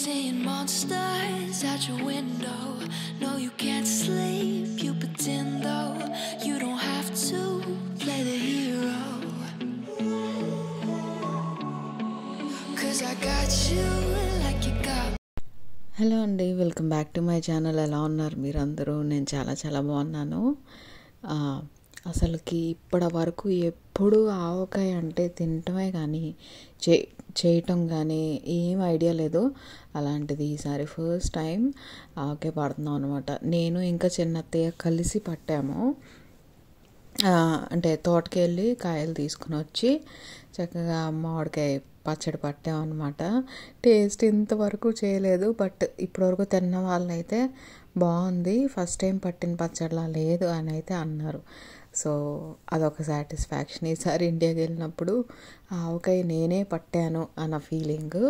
Seeing monsters out your window. No, you can't sleep. You pretend though you don't have to play the hero. Cause I got you like you got hello అండి welcome back to my channel ఎలా ఉన్నారు మీరందరూ నేను చాలా చాలా బాగున్నాను ఆ, అసలుకి ఇప్పటి వరకు ఎప్పుడు ఆవకాయ అంటే తినటమే కానీ చే చేయటం కానీ ఏం ఐడియా లేదు అలాంటిది ఈసారి ఫస్ట్ టైం ఆవకాయ పడుతున్నాం అనమాట నేను ఇంకా చిన్నత్తయ్య కలిసి పట్టాము ఆ, అంటే తోటకెళ్ళి కాయలు తీసుకుని వచ్చి చక్కగా మామిడికాయ పచ్చడి పట్టామన్నమాట టేస్ట్ ఇంతవరకు చేయలేదు బట్ ఇప్పటివరకు తిన్న వాళ్ళైతే బాగుంది ఫస్ట్ టైం పట్టిన పచ్చడిలా లేదు అని అయితే అన్నారు సో అదొక సాటిస్ఫాక్షన్ ఈసారి ఇండియాకి వెళ్ళినప్పుడు ఆ ఆవకాయ నేనే పట్టాను అన్న ఫీలింగ్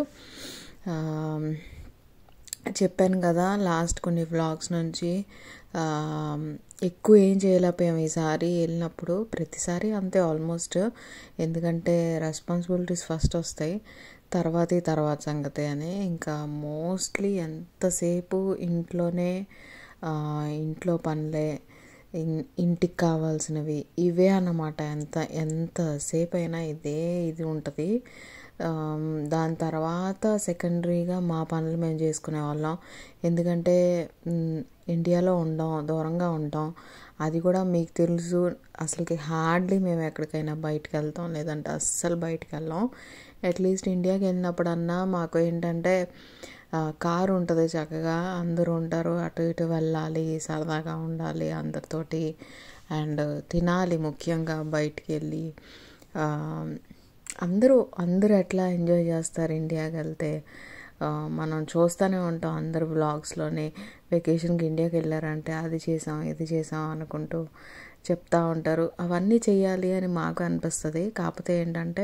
చెప్పాను కదా లాస్ట్ కొన్ని వ్లాగ్స్ నుంచి ఆ, ఎక్కువ ఏం చేయలేకపోయాం ఈసారి వెళ్ళినప్పుడు ప్రతిసారి అంతే ఆల్మోస్ట్ ఎందుకంటే రెస్పాన్సిబిలిటీస్ ఫస్ట్ వస్తాయి తర్వాతే తర్వాత సంగతి అని ఇంకా మోస్ట్లీ ఎంతసేపు ఇంట్లోనే ఆ, ఇంట్లో పనులే ఇన్- ఇంటికి కావాల్సినవి ఇవే అన్నమాట ఎంత ఎంతసేపు అయినా ఇదే ఇది ఉంటుంది ఆమ్, దాని తర్వాత సెకండరీగా మా పనులు మేము చేసుకునే వాళ్ళం ఎందుకంటే మ్, ఇండియాలో ఉండం దూరంగా ఉంటాం అది కూడా మీకు తెలుసు అసలుకి హార్డ్లీ మేము ఎక్కడికైనా బయటకు వెళ్తాం లేదంటే అస్సలు బయటకు వెళ్ళాం అట్లీస్ట్ ఇండియాకి వెళ్ళినప్పుడన్నా మాకు ఏంటంటే ఆ, కారు ఉంటుంది చక్కగా అందరూ ఉంటారు అటు ఇటు వెళ్ళాలి సరదాగా ఉండాలి అందరితోటి అండ్ తినాలి ముఖ్యంగా బయటికి వెళ్ళి ఆ, అందరూ అందరూ ఎట్లా ఎంజాయ్ చేస్తారు ఇండియాకి వెళ్తే ఆ, మనం చూస్తూనే ఉంటాం అందరు బ్లాగ్స్లోనే వెకేషన్కి ఇండియాకి వెళ్ళారంటే అది చేసాం ఇది చేసాం అనుకుంటూ చెప్తా ఉంటారు అవన్నీ చెయ్యాలి అని మాకు అనిపిస్తుంది కాకపోతే ఏంటంటే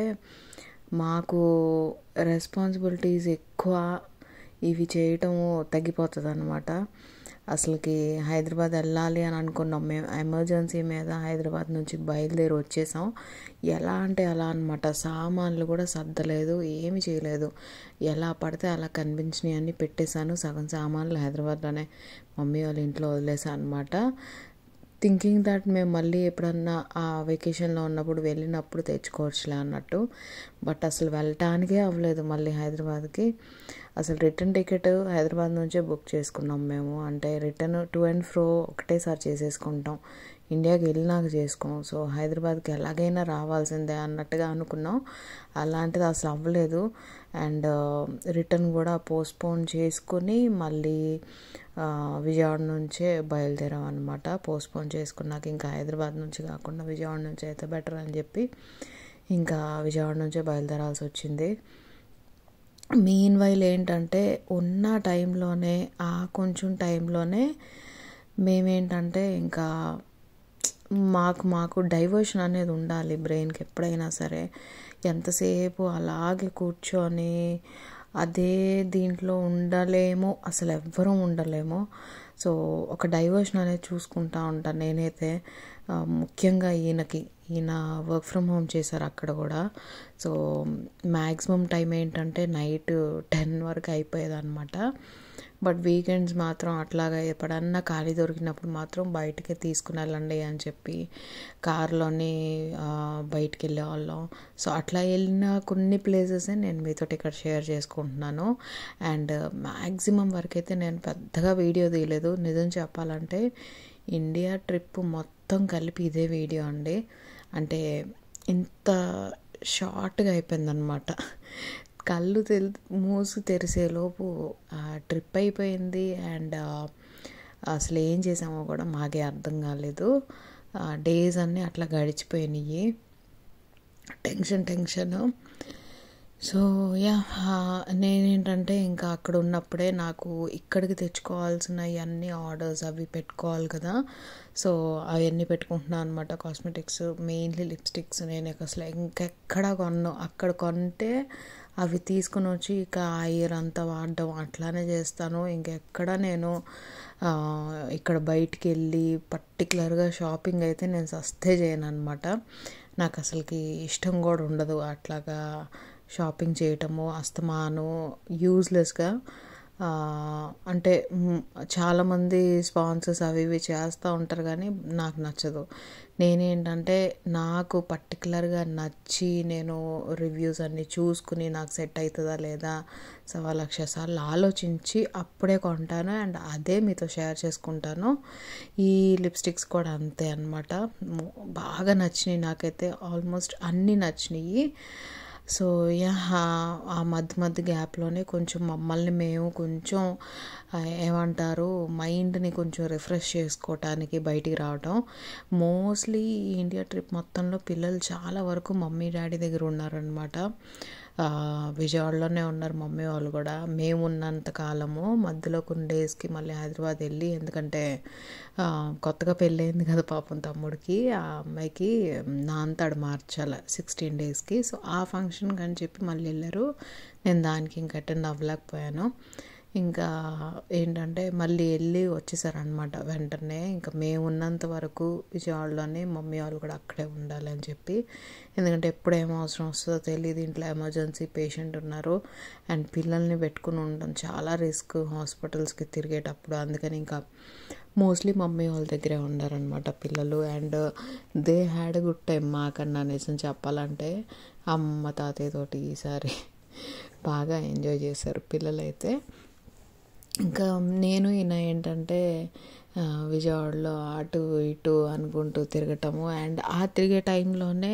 మాకు రెస్పాన్సిబిలిటీస్ ఎక్కువ ఇవి చేయటము తగ్గిపోతుంది అనమాట అసలుకి హైదరాబాద్ వెళ్ళాలి అని అనుకున్నాం మేము ఎమర్జెన్సీ మీద హైదరాబాద్ నుంచి బయలుదేరి వచ్చేసాం ఎలా అంటే అలా అనమాట సామాన్లు కూడా సర్దలేదు ఏమి చేయలేదు ఎలా పడితే అలా కనిపించినవి అన్నీ పెట్టేశాను సగం సామాన్లు హైదరాబాద్లోనే మమ్మీ వాళ్ళ ఇంట్లో వదిలేసాను అనమాట థింకింగ్ దట్ మేము మళ్ళీ ఎప్పుడన్నా ఆ వెకేషన్లో ఉన్నప్పుడు వెళ్ళినప్పుడు తెచ్చుకోవచ్చులే అన్నట్టు బట్ అసలు వెళ్ళటానికే అవ్వలేదు మళ్ళీ హైదరాబాద్కి అసలు రిటర్న్ టికెట్ హైదరాబాద్ నుంచే బుక్ చేసుకున్నాం మేము అంటే రిటర్న్ టు అండ్ ఫ్రో ఒకటేసారి చేసేసుకుంటాం ఇండియాకి వెళ్ళినాక చేసుకోం సో హైదరాబాద్కి ఎలాగైనా రావాల్సిందే అన్నట్టుగా అనుకున్నాం అలాంటిది అసలు అవ్వలేదు అండ్ రిటర్న్ కూడా పోస్ట్పోన్ చేసుకుని మళ్ళీ ఆ, విజయవాడ నుంచే బయలుదేరాం అనమాట పోస్ట్పోన్ చేసుకున్నాక ఇంకా హైదరాబాద్ నుంచి కాకుండా విజయవాడ నుంచి అయితే బెటర్ అని చెప్పి ఇంకా విజయవాడ నుంచే బయలుదేరాల్సి వచ్చింది మెయిన్ వైల్ ఏంటంటే ఉన్న టైంలోనే ఆ కొంచెం టైంలోనే మేమేంటంటే ఇంకా మాకు మాకు డైవర్షన్ అనేది ఉండాలి బ్రెయిన్కి ఎప్పుడైనా సరే ఎంతసేపు అలాగే కూర్చొని అదే దీంట్లో ఉండలేమో అసలు ఎవ్వరూ ఉండలేమో సో ఒక డైవర్షన్ అనేది చూసుకుంటా ఉంటాను నేనైతే ఆ, ముఖ్యంగా ఈయనకి ఈయన వర్క్ ఫ్రమ్ హోమ్ చేశారు అక్కడ కూడా సో మ్యాక్సిమం టైం ఏంటంటే నైట్ టెన్ వరకు అయిపోయేది అనమాట బట్ వీకెండ్స్ మాత్రం అట్లాగా ఎప్పుడన్నా ఖాళీ దొరికినప్పుడు మాత్రం బయటికి తీసుకుని వెళ్ళండి అని చెప్పి కార్లోని బయటికి వెళ్ళేవాళ్ళం సో అట్లా వెళ్ళిన కొన్ని ప్లేసెస్ నేను మీతో ఇక్కడ షేర్ చేసుకుంటున్నాను అండ్ మ్యాక్సిమం వరకు అయితే నేను పెద్దగా వీడియో తీయలేదు నిజం చెప్పాలంటే ఇండియా ట్రిప్ మొత్తం కలిపి ఇదే వీడియో అండి అంటే ఇంత షార్ట్గా అయిపోయిందనమాట కళ్ళు తెల్ మూసి తెరిసేలోపు ట్రిప్ అయిపోయింది అండ్ అసలు ఏం చేసామో కూడా మాకే అర్థం కాలేదు డేస్ అన్నీ అట్లా గడిచిపోయినాయి టెన్షన్ టెన్షన్ సో యా నేనేంటంటే ఇంకా అక్కడ ఉన్నప్పుడే నాకు ఇక్కడికి తెచ్చుకోవాల్సిన అన్ని ఆర్డర్స్ అవి పెట్టుకోవాలి కదా సో అవన్నీ పెట్టుకుంటున్నాను అనమాట కాస్మెటిక్స్ మెయిన్లీ లిప్స్టిక్స్ నేను అసలు ఇంకెక్కడ కొన్ను అక్కడ కొంటే అవి తీసుకుని వచ్చి ఇక ఆ ఇయర్ అంతా వాడడం అట్లానే చేస్తాను ఇంకెక్కడ నేను ఆ, ఇక్కడ బయటికి వెళ్ళి పర్టికులర్గా షాపింగ్ అయితే నేను సస్తే చేయను అనమాట నాకు అసలుకి ఇష్టం కూడా ఉండదు అట్లాగా షాపింగ్ చేయటము అస్తమాను యూజ్లెస్గా ఆ, అంటే మ్, చాలామంది స్పాన్సర్స్ అవి ఇవి చేస్తూ ఉంటారు కానీ నాకు నచ్చదు నేనేంటంటే నాకు పర్టికులర్గా నచ్చి నేను రివ్యూస్ అన్నీ చూసుకుని నాకు సెట్ అవుతుందా లేదా సవా లక్ష సార్లు ఆలోచించి అప్పుడే కొంటాను అండ్ అదే మీతో షేర్ చేసుకుంటాను ఈ లిప్స్టిక్స్ కూడా అంతే అనమాట బాగా నచ్చినాయి నాకైతే ఆల్మోస్ట్ అన్నీ నచ్చినాయి సో యా ఆ మధ్య మధ్య గ్యాప్లోనే కొంచెం మమ్మల్ని మేము కొంచెం ఆ, ఏమంటారు మైండ్ని కొంచెం రిఫ్రెష్ చేసుకోవటానికి బయటికి రావటం మోస్ట్లీ ఈ ఇండియా ట్రిప్ మొత్తంలో పిల్లలు చాలా వరకు మమ్మీ డాడీ దగ్గర ఉన్నారనమాట ఆ, విజయవాడలోనే ఉన్నారు మమ్మీ వాళ్ళు కూడా మేము ఉన్నంత కాలము మధ్యలో కొన్ని డేస్కి మళ్ళీ హైదరాబాద్ వెళ్ళి ఎందుకంటే ఆ, కొత్తగా పెళ్ళయింది కదా పాపం తమ్ముడికి ఆ అమ్మాయికి నాంతాడు మార్చాల సిక్స్టీన్ డేస్కి సో ఆ ఫంక్షన్కి అని చెప్పి మళ్ళీ వెళ్ళారు నేను దానికి ఇంకా అటెండ్ అవ్వలేకపోయాను ఇంకా ఏంటంటే మళ్ళీ వెళ్ళి వచ్చేసారనమాట వెంటనే ఇంకా మేము ఉన్నంత వరకు విజయవాడలోనే మమ్మీ వాళ్ళు కూడా అక్కడే ఉండాలి అని చెప్పి ఎందుకంటే ఎప్పుడు ఏం అవసరం వస్తుందో తెలియదు ఇంట్లో ఎమర్జెన్సీ పేషెంట్ ఉన్నారు అండ్ పిల్లల్ని పెట్టుకుని ఉండడం చాలా రిస్క్ హాస్పిటల్స్కి తిరిగేటప్పుడు అందుకని ఇంకా మోస్ట్లీ మమ్మీ వాళ్ళ దగ్గరే ఉండారనమాట పిల్లలు and they had good time మాకన్నా నిజం చెప్పాలంటే అమ్మ తాతయ్య తోటి ఈసారి బాగా ఎంజాయ్ చేశారు పిల్లలైతే ఇంకా నేను ఈయన ఏంటంటే ఆ, విజయవాడలో అటు ఇటు అనుకుంటూ తిరగటము అండ్ ఆ తిరిగే టైంలోనే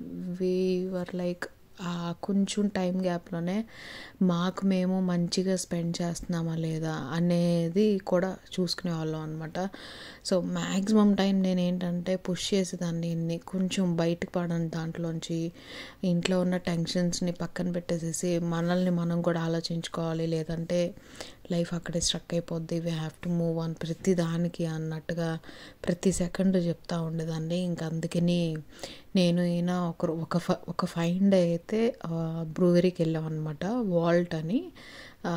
వీవర్ లైక్ ఆ కొంచెం టైం గ్యాప్లోనే మాకు మేము మంచిగా స్పెండ్ చేస్తున్నామా లేదా అనేది కూడా చూసుకునే వాళ్ళం అనమాట సో మ్యాక్సిమం టైం నేను ఏంటంటే పుష్ చేసేదాన్ని ఇన్ని కొంచెం బయటకు పడని దాంట్లోంచి ఇంట్లో ఉన్న టెన్షన్స్ని పక్కన పెట్టేసేసి మనల్ని మనం కూడా ఆలోచించుకోవాలి లేదంటే లైఫ్ అక్కడే స్ట్రక్ అయిపోద్ది we have to move on ప్రతి దానికి అన్నట్టుగా ప్రతి సెకండ్ చెప్తా ఉండేదాన్ని ఇంక అందుకని నేను ఈయన ఒక ఒక ఫ- ఒక ఫైన్ డే అయితే బ్రూవరీకి వెళ్ళాం అనమాట వాల్ట్ అని ఆ,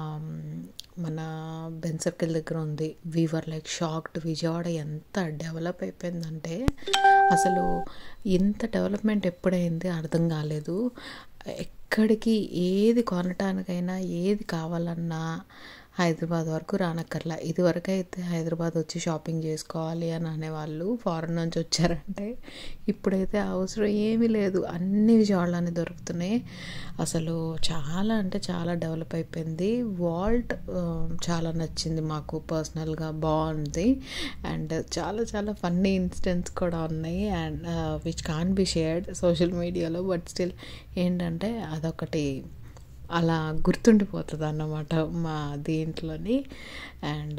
మన బెన్ సర్కిల్ దగ్గర ఉంది వీవర్ లైక్ షాక్డ్ విజయవాడ ఎంత డెవలప్ అయిపోయిందంటే అసలు ఇంత డెవలప్మెంట్ ఎప్పుడైంది అర్థం కాలేదు ఎక్కడికి ఏది కొనటానికైనా ఏది కావాలన్నా హైదరాబాద్ వరకు రానక్కర్లా ఇదివరకు అయితే హైదరాబాద్ వచ్చి షాపింగ్ చేసుకోవాలి అని అనేవాళ్ళు ఫారెన్ నుంచి వచ్చారంటే ఇప్పుడైతే అవసరం ఏమీ లేదు అన్ని విజయవాడలోనే దొరుకుతున్నాయి అసలు చాలా అంటే చాలా డెవలప్ అయిపోయింది వాల్ట్ ఆ, చాలా నచ్చింది మాకు పర్సనల్గా బాగుంది అండ్ చాలా చాలా ఫన్నీ ఇన్సిడెంట్స్ కూడా ఉన్నాయి and which can be shared social మీడియాలో బట్ స్టిల్ ఏంటంటే అదొకటి అలా గుర్తుండిపోతుంది అన్నమాట మా దీంట్లోని and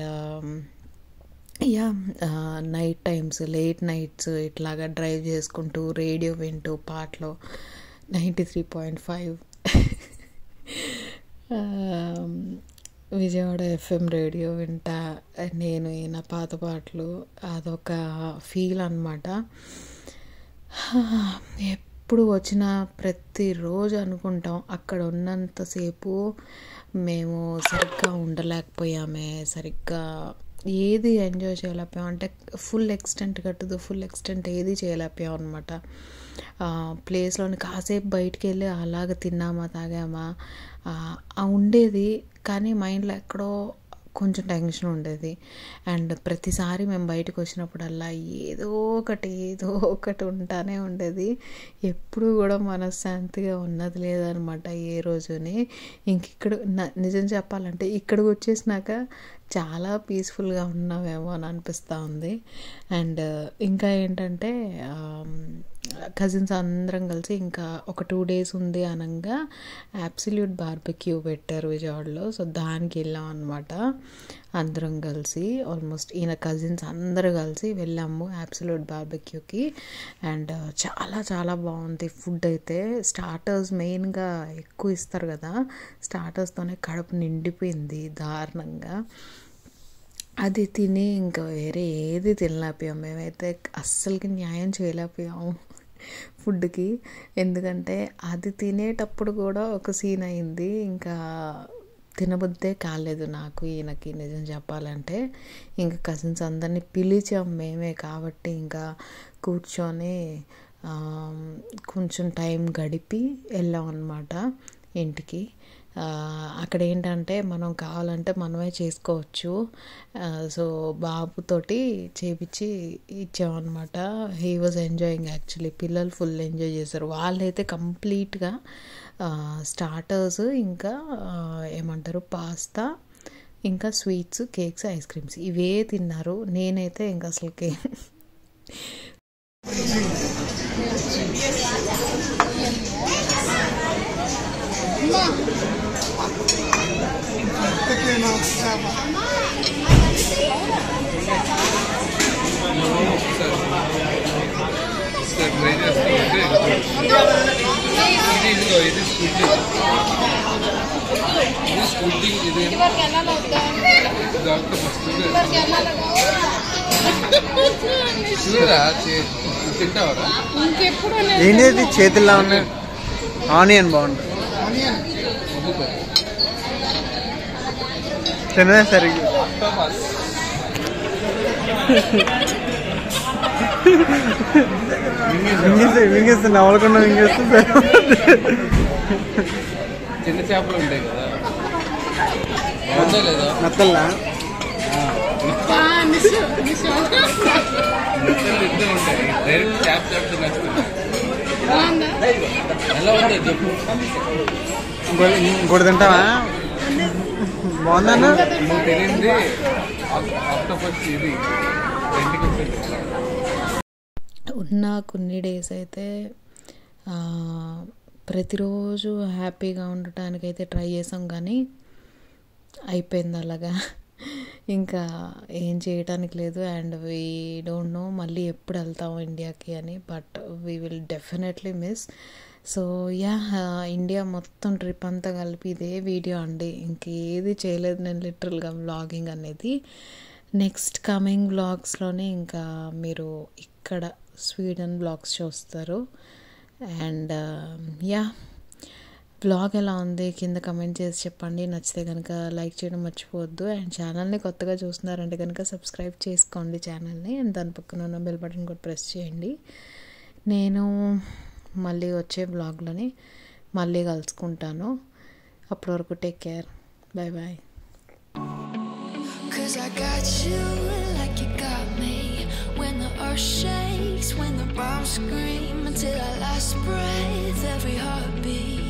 yeah night times late nights ఇట్లాగా డ్రైవ్ చేసుకుంటూ రేడియో వింటూ పాటలు ninety three point five Vijayawada FM radio వింటా నేను ఈయన పాత పాటలు అదొక ఫీల్ అనమాట ఎప్పుడు వచ్చినా ప్రతిరోజు అనుకుంటాం అక్కడ ఉన్నంతసేపు మేము సరిగ్గా ఉండలేకపోయామే సరిగ్గా ఏది ఎంజాయ్ చేయలేకపోయాం అంటే ఫుల్ ఎక్స్టెంట్ కట్టుదు ఫుల్ ఎక్స్టెంట్ ఏది చేయలేకపోయాం అనమాట ప్లేస్లోని కాసేపు బయటికి వెళ్ళి అలాగ తిన్నామా తాగామా ఆ, ఆ ఉండేది కానీ మైండ్లో ఎక్కడో కొంచెం టెన్షన్ ఉండేది అండ్ ప్రతిసారి మేము బయటకు వచ్చినప్పుడల్లా ఏదో ఒకటి ఏదో ఒకటి ఉంటానే ఉండేది ఎప్పుడు కూడా మనశ్శాంతిగా ఉన్నది లేదనమాట ఏ రోజుని ఇంక ఇక్కడ న- నిజం చెప్పాలంటే ఇక్కడికి వచ్చేసినాక చాలా పీస్ఫుల్గా ఉన్నామేమో అని అనిపిస్తూ ఉంది అండ్ ఇంకా ఏంటంటే కజిన్స్ అందరం కలిసి ఇంకా ఒక టూ డేస్ ఉంది అనగా అబ్సల్యూట్ బార్బెక్యూ పెట్టారు విజయవాడలో సో దానికి వెళ్ళాం అనమాట అందరం కలిసి ఆల్మోస్ట్ ఈయన కజిన్స్ అందరూ కలిసి వెళ్ళాము అబ్సల్యూట్ బార్బెక్యూకి అండ్ చాలా చాలా బాగుంది ఫుడ్ అయితే స్టార్టర్స్ మెయిన్గా ఎక్కువ ఇస్తారు కదా స్టార్టర్స్తోనే కడుపు నిండిపోయింది దారుణంగా అది తిని ఇంకా వేరే ఏది తినలేకపోయాం మేమైతే అస్సలకి న్యాయం చేయలేకపోయాము ఫుడ్కి ఎందుకంటే అది తినేటప్పుడు కూడా ఒక సీన్ అయింది ఇంకా తినబుద్దే కాలేదు నాకు ఈయనకి నిజం చెప్పాలంటే ఇంకా కజిన్స్ అందరినీ పిలిచాం మేమే కాబట్టి ఇంకా కూర్చొని ఆ, కొంచెం టైం గడిపి వెళ్ళాం అనమాట ఇంటికి ఆ, అక్కడ ఏంటంటే మనం కావాలంటే మనమే చేసుకోవచ్చు ఆ, సో బాబుతోటి చేపించి ఇచ్చామన్నమాట హీ వాజ్ ఎంజాయింగ్ యాక్చువల్లీ పిల్లలు ఫుల్ ఎంజాయ్ చేశారు వాళ్ళైతే కంప్లీట్గా స్టార్టర్స్ ఇంకా ఆ, ఏమంటారు పాస్తా ఇంకా స్వీట్స్ కేక్స్ ఐస్ క్రీమ్స్ ఇవే తిన్నారు నేనైతే ఇంకా అసలుకి ఒకసారి ట్రై చేస్తామంటే ఇది ఇదిగో ఇది స్కూటింగ్ ఇది స్కూటింగ్ ఇది డాక్టర్ చూడరా చే- తింటావరా ఏంటి చేతుల్లో ఉన్నాయి ఆనియన్ బాగుంటుంది తినదే సరిగ్గా ఆక్టోపస్ మింగేస్తే మింగేస్తే నవ్వకుండా మింగేస్తే చిన్న చేపలు ఉంటాయి కదా బాగుందా లేదా నత్తల్లా మెత్తలు ఇద్దరు ఉంటాయి డైరెక్ట్ చేప చేప తినేస్తుంది ఎలా ఉంటుంది చెప్పు ఇంకోటి ఇంకోటి తింటావా బాగుందన్నా నువ్వు తినింది ఆక్టోపస్ ఇది ఇంటికి ఉన్న కొన్ని డేస్ అయితే ఆ, ప్రతిరోజు హ్యాపీగా ఉండటానికైతే ట్రై చేసాం కానీ అయిపోయింది అలాగా ఇంకా ఏం చేయడానికి లేదు అండ్ వీ డోంట్ నో మళ్ళీ ఎప్పుడు వెళ్తాం ఇండియాకి అని but we will definitely miss so yeah India మొత్తం ట్రిప్ అంతా కలిపి ఇదే వీడియో అండి ఇంకేది చేయలేదు నేను లిటరల్గా వ్లాగింగ్ అనేది నెక్స్ట్ కమింగ్ వ్లాగ్స్లోనే ఇంకా మీరు ఇక్కడ స్వీడన్ బ్లాగ్స్ చూస్తారు అండ్ యా బ్లాగ్ ఎలా ఉంది కింద కమెంట్ చేసి చెప్పండి నచ్చితే కనుక లైక్ చేయడం మర్చిపోవద్దు అండ్ ఛానల్ని కొత్తగా చూస్తున్నారంటే కనుక సబ్స్క్రైబ్ చేసుకోండి ఛానల్ని అండ్ దాని పక్కన ఉన్న బెల్ బటన్ కూడా ప్రెస్ చేయండి నేను మళ్ళీ వచ్చే బ్లాగ్లోని మళ్ళీ కలుసుకుంటాను అప్పటి వరకు take care bye bye Cause I got you like you got me. When the earth shakes, when the bombs scream, until our last breath, every heartbeat.